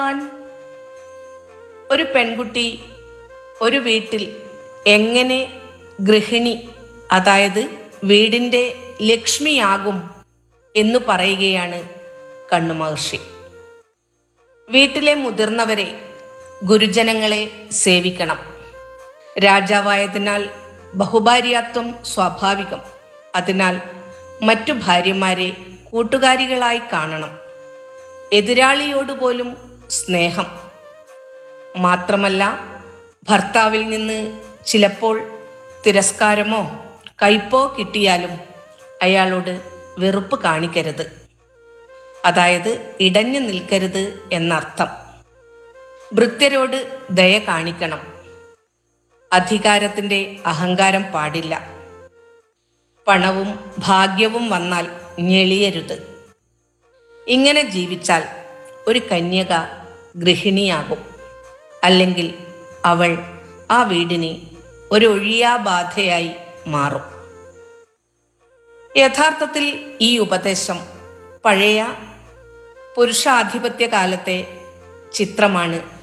ഒരു പെൺകുട്ടി ഒരു വീട്ടിൽ എങ്ങനെ ഗൃഹിണി അതായത് വീടിൻ്റെ ലക്ഷ്മിയാകും എന്ന് പറയുകയാണ് കണ്ണുമഹർഷി വീട്ടിലെ മുതിർന്നവരെ ഗുരുജനങ്ങളെ സേവിക്കണം രാജാവായതിനാൽ ബഹുഭാര്യാത്വം സ്വാഭാവികം അതിനാൽ മറ്റു ഭാര്യമാരെ കൂട്ടുകാരികളായി കാണണം എതിരാളിയോട് പോലും സ്നേഹം മാത്രമല്ല ഭർത്താവിൽ നിന്ന് ചിലപ്പോൾ തിരസ്കാരമോ കയ്പോ കിട്ടിയാലും അയാളോട് വെറുപ്പ് കാണിക്കരുത് അതായത് ഇടഞ്ഞു നിൽക്കരുത് എന്നർത്ഥം ഭൃത്യരോട് ദയ കാണിക്കണം അധികാരത്തിൻ്റെ അഹങ്കാരം പാടില്ല പണവും ഭാഗ്യവും വന്നാൽ ഞെളിയരുത് ഇങ്ങനെ ജീവിച്ചാൽ ഒരു കന്യക ഗൃഹിണിയാകും അല്ലെങ്കിൽ അവൾ ആ വീടിന് ഒരു ഒഴിയാബാധയായി മാറും യഥാർത്ഥത്തിൽ ഈ ഉപദേശം പഴയ പുരുഷാധിപത്യ കാലത്തെ ചിത്രമാണ്